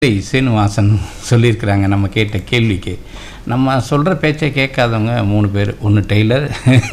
சீனிவாசன் சொல்லியிருக்கிறாங்க நம்ம கேட்ட கேள்விக்கு நம்ம சொல்கிற பேச்சை கேட்காதவங்க மூணு பேர் ஒன்று டெய்லர்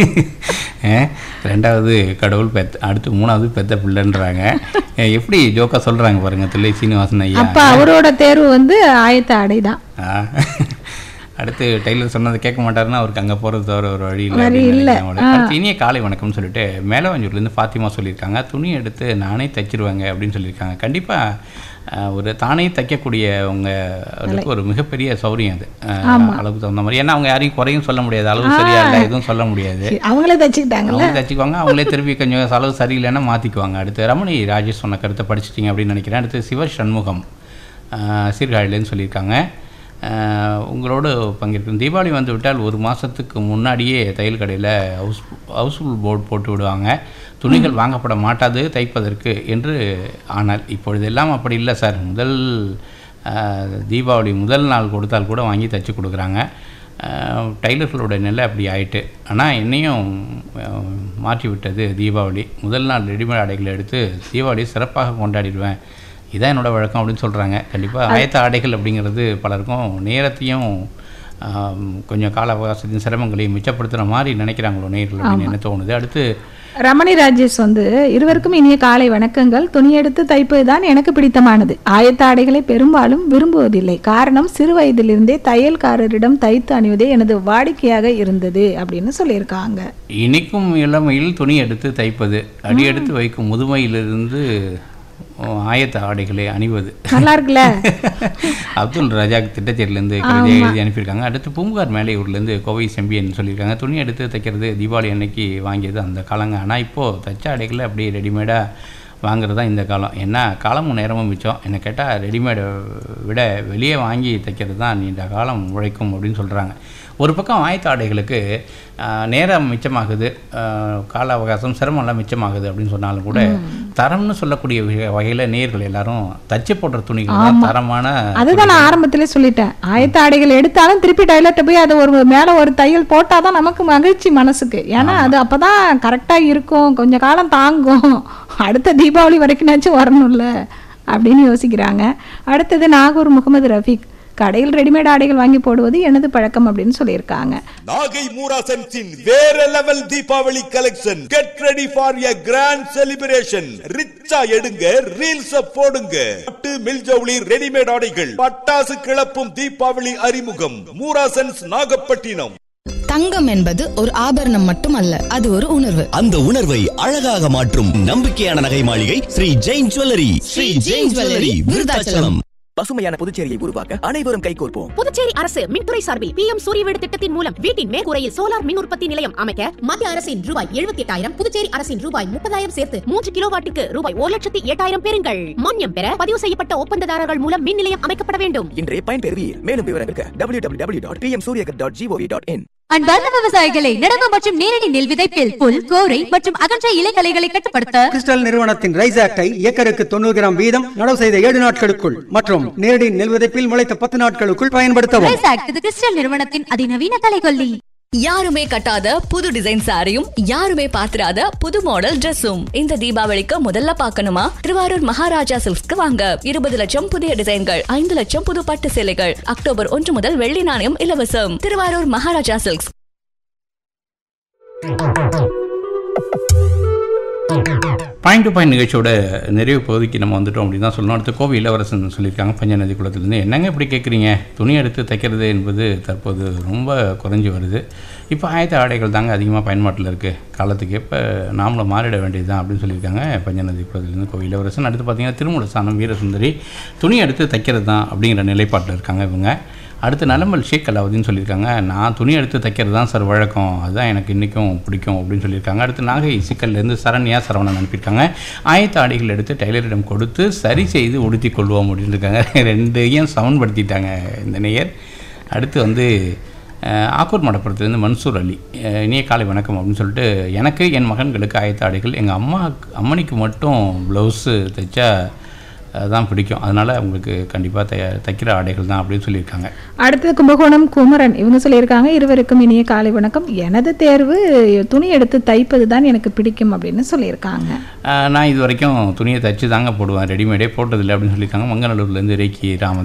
அஹ், ரெண்டாவது கடவுள் பெத்த அடுத்து மூணாவது பெத்த பிள்ளைன்றாங்க அஹ், எப்படி ஜோக்கா சொல்கிறாங்க பாருங்க தில்லை சீனிவாசன் ஐயா அப்ப அவரோட தேர்வு வந்து ஆயத்த அடைதான் ஆ. அடுத்து டெய்லர் சொன்னதை கேட்க மாட்டாருன்னா அவருக்கு அங்கே போகிறது தவிர ஒரு வழி இல்லை வழி அப்படின்னு இல்ல. நினைக்கிறேன் அவரு. அடுத்து இனிய காலை வணக்கம்னு சொல்லிட்டு மேலவஞ்சூர்லேருந்து ஃபாத்திமா சொல்லியிருக்காங்க துணி எடுத்து நானே தைச்சிருவாங்க அப்படின்னு சொல்லியிருக்காங்க கண்டிப்பாக ஒரு தானே தைக்கக்கூடியவங்க அதுக்கு ஒரு மிகப்பெரிய சௌரியம் அது அஹ், அளவுக்கு தகுந்த மாதிரி ஏன்னா அவங்க யாரையும் குறையும் சொல்ல முடியாது அளவு சரியா இல்லை எதுவும் சொல்ல முடியாது சரி, அவங்களே தச்சுக்கிட்டாங்கல்ல அவங்க தச்சுக்குவாங்க அவங்களே திருப்பி கொஞ்சம் செலவு சரியில்லைன்னா மாற்றிக்குவாங்க அடுத்து ரமணி ராஜேஷ் சொன்ன கருத்தை படிச்சிட்டிங்க அப்படின்னு நினைக்கிறேன் அடுத்து சிவ சண்முகம் ஆஹ், சீர்காழிலேருந்து சொல்லியிருக்காங்க ஆஹ், உங்களோடு பங்கேற்கும் தீபாவளி வந்து விட்டால் ஒரு மாதத்துக்கு முன்னாடியே தையல் கடையில் ஹவுஸ் ஹவுஸ்ஃபுல் போர்டு போட்டு விடுவாங்க துணிகள் வாங்கப்பட மாட்டாது தைப்பதற்கு என்று ஆனால் இப்பொழுதெல்லாம் அப்படி இல்லை சார் முதல் ஆஹ், தீபாவளி முதல் நாள் கொடுத்தால் கூட வாங்கி தைச்சு கொடுக்குறாங்க ஆஹ் டைலர்களோட நிலை அப்படி ஆயிட்டு ஆனால் என்னையும் ஆஹ் மாற்றி விட்டது தீபாவளி முதல் நாள் ரெடிமேட் ஆடைகளை எடுத்து தீபாவளியை சிறப்பாக கொண்டாடிடுவேன் இதான் என்னோட வழக்கம் அப்படின்னு சொல்கிறாங்க கண்டிப்பாக ஆயத்த ஆடைகள் அப்படிங்கிறது பலருக்கும் நேரத்தையும் ஆஹ் கொஞ்சம் கால அவகாசத்தின் சிரமங்களையும் மிச்சப்படுத்துகிற மாதிரி நினைக்கிறாங்களோ நேர்கள் அப்படின்னு என்ன தோணுது அடுத்து ரமணி ராஜேஷ் வந்து இருவருக்கும் இனிய காலை வணக்கங்கள் துணி எடுத்து தைப்பது தான் எனக்கு பிடித்தமானது ஆயத்த ஆடைகளை பெரும்பாலும் விரும்புவதில்லை காரணம் சிறு வயதிலிருந்தே தையல்காரரிடம் தைத்து அணிவதே எனது வாடிக்கையாக இருந்தது அப்படின்னு சொல்லியிருக்காங்க இனிக்கும் இளமையில் துணி எடுத்து தைப்பது அடி எடுத்து வைக்கும் முதுமையிலிருந்து ஆஹ் ஆயத்த ஆடைகளை அணிவது நல்லா இருக்குல்ல அப்துல் ரஜாக் திட்டச்சேரிலேருந்து கவிதை எழுதி அனுப்பியிருக்காங்க அடுத்து பூம்புகார் மேலையூர்லேருந்து கோவை செம்பியன் சொல்லியிருக்காங்க துணி எடுத்து தைக்கிறது தீபாவளி அன்னைக்கு வாங்கியது அந்த காலங்க ஆனால் இப்போது தச்ச ஆடைகளை அப்படியே ரெடிமேடாக வாங்குறது தான் இந்த காலம் ஏன்னா காலமும் நேரமும் மிச்சம் என்னை கேட்டால் ரெடிமேடை விட வெளியே வாங்கி தைக்கிறது தான் நீண்ட காலம் உழைக்கும் அப்படின்னு சொல்கிறாங்க ஒரு பக்கம் ஆயத்த ஆடைகளுக்கு ஆஹ், நேரம் மிச்சமாகுது ஆஹ், கால அவகாசம் சிரமம்லாம் மிச்சமாகுது அப்படின்னு சொன்னாலும் கூட தரம்னு சொல்லக்கூடிய வகையில் நேர்கள் எல்லாரும் தச்சு போடுற துணிகள் தான் தரமான அதுதான் நான் ஆரம்பத்திலே சொல்லிட்டேன் ஆயத்த ஆடைகள் எடுத்தாலும் திருப்பி டைலர்ட்ட போய் அதை ஒரு மேல ஒரு தையல் போட்டாதான் நமக்கு மகிழ்ச்சி மனசுக்கு ஏன்னா அது அப்பதான் கரெக்டா இருக்கும் கொஞ்ச காலம் தாங்கும் அடுத்த தீபாவளி வரைக்கும்னாச்சும் வரணும்ல அப்படின்னு யோசிக்கிறாங்க அடுத்தது நாகூர் முகமது ரஃபீக் கடையில் ரெடிமேட் ஆடைகள் வாங்கி போடுவது எனது பழக்கம் அப்படின்னு சொல்லியிருக்காங்க நாகை மூரா சென்ஸின் வேற level Deepavali collection get ready for a grand celebration ரிச்சா எடுங்க ரீல்ஸ் போடுங்க பட்டு மில்ஜவுளி ரெடிமேட் ஆடைகள் பட்டாசு கிளப்பும் தீபாவளி அறிமுகம் மூரா சென்ஸ் நாகப்பட்டினம் தங்கம் என்பது ஒரு ஆபரணம் மட்டுமல்ல அது ஒரு உணர்வு அந்த உணர்வை அழகாக மாற்றும் நம்பிக்கையான நகை மாளிகை ஸ்ரீ ஜெயின் ஜுவல்லரி ஸ்ரீ ஜெயின் ஜுவல்லரி விருதாச்சலம் பசுமையான புதுச்சேரியை உருவாக்க அனைவரும் கைகோர்ப்போம் புதுச்சேரி அரசு மின்துறை சார்பில் பி எம் சூரிய வீடு திட்டத்தின் மூலம் வீட்டின் மேற்கூரையில் சோலார் மின் உற்பத்தி நிலையம் அமைக்க மத்திய அரசின் ரூபாய் எழுபத்தி எட்டாயிரம் புதுச்சேரி அரசின் ரூபாய் முப்பதாயிரம் சேர்த்து மூன்று கிலோவாட்டுக்கு ரூபாய் ஒரு லட்சத்தி எட்டாயிரம் பெறுங்கள் மானியம் பெற பதிவு செய்யப்பட்ட ஒப்பந்ததாரர்கள் மூலம் மின் நிலையம் அமைக்கப்பட வேண்டும் இன்றைய பயன்பெறுவீர் மேலும் விவரங்களுக்கு W W W dot P M Suryaghar dot G O V dot in அன்பார்ந்த விவசாயிகளை நடவு மற்றும் நேரடி நெல் விதைப்பில் புல் கோரை மற்றும் அகன்ற இலைகளைகளை கட்டுப்படுத்த கிறிஸ்டல் நிறுவனத்தின் ரைஸ் ஆக்டை ஏக்கருக்கு தொண்ணூறு கிராம் வீதம் நடவு செய்த ஏழு நாட்களுக்குள் மற்றும் நேரடி நெல் விதைப்பில் முளைத்த பத்து நாட்களுக்குள் பயன்படுத்தவும் ரைஸ் ஆக்ட் இது கிறிஸ்டல் நிறுவனத்தின் அதிநவீன கலைகொல்லி யாருமே கட்டாத புது டிசைன் சாரியும் யாருமே பாத்திராத புது மாடல் Dress-உம் இந்த தீபாவளிக்கு முதல்ல பார்க்கணுமா திருவாரூர் மகாராஜா சில்க்ஸ்க்கு வாங்க இருபது லட்சம் புதிய டிசைன்கள் ஐந்து லட்சம் புது பட்டு சேலைகள் அக்டோபர் ஒன்று முதல் வெள்ளி நாணயம் இலவசம் Thiruvarur Maharaja silks point to point நிகழ்ச்சியோட நிறைவு பகுதிக்கு நம்ம வந்துட்டோம் அப்படின்னு தான் சொல்லணும் அடுத்து கோவை இளவரசன் சொல்லியிருக்காங்க பஞ்சநதி குளத்துலேருந்து என்னங்க இப்படி கேட்குறீங்க துணி எடுத்து தைக்கிறது என்பது தற்போது ரொம்ப குறைஞ்சி வருது இப்போ ஆயத்த ஆடைகள் தாங்க அதிகமாக பயன்பாட்டில் இருக்குது காலத்துக்கு எப்போ நாமளும் மாறிட வேண்டியது தான் அப்படின்னு சொல்லியிருக்காங்க பஞ்சநதி குளத்துலேருந்து கோவை இளவரசன் அடுத்து பார்த்தீங்கன்னா திருமூல சாணம் வீரசுந்தரி துணி எடுத்து தைக்கிறது தான் அப்படிங்கிற நிலைப்பாட்டில் இருக்காங்க இவங்க அடுத்து நலமல் ஷேக் அலாவுதீன் சொல்லியிருக்காங்க நான் துணி எடுத்து தைக்கிறது தான் சார் வழக்கம் அதுதான் எனக்கு இன்றைக்கும் பிடிக்கும் அப்படின்னு சொல்லியிருக்காங்க அடுத்து நாகை சிக்கல்லேருந்து சரண்யா சரவணன் அனுப்பியிருக்காங்க ஆயத்த ஆடைகள் எடுத்து டெய்லரிடம் கொடுத்து சரி செய்து உடுத்தி கொள்வோம் அப்படின்னு இருக்காங்க ரெண்டையும் சவுண்ட் படுத்திட்டாங்க இந்த நேயர் அடுத்து வந்து அஹ், ஆக்கூர் மடப்புறத்துலேருந்து மன்சூர் அலி அஹ், இனிய காலை வணக்கம் அப்படின்னு சொல்லிட்டு எனக்கு என் மகன்களுக்கு ஆயத்த ஆடைகள் எங்கள் அம்மா அம்மனிக்கு மட்டும் ப்ளவுஸு தைச்சா தான் பிடிக்கும் அதனால் உங்களுக்கு கண்டிப்பாக தை தைக்கிற ஆடைகள் தான் அப்படின்னு சொல்லியிருக்காங்க அடுத்தது கும்பகோணம் குமரன் இவங்க சொல்லியிருக்காங்க இருவருக்கும் இனிய காலை வணக்கம் எனது தேர்வு துணி எடுத்து தைப்பது தான் எனக்கு பிடிக்கும் அப்படின்னு சொல்லியிருக்காங்க ஆஹ் நான் இது வரைக்கும் துணியை தைச்சு தாங்க போடுவேன் ரெடிமேடே போட்டதில்லை அப்படின்னு சொல்லியிருக்காங்க மங்கநல்லூர்லேருந்து ரேக்கி ராம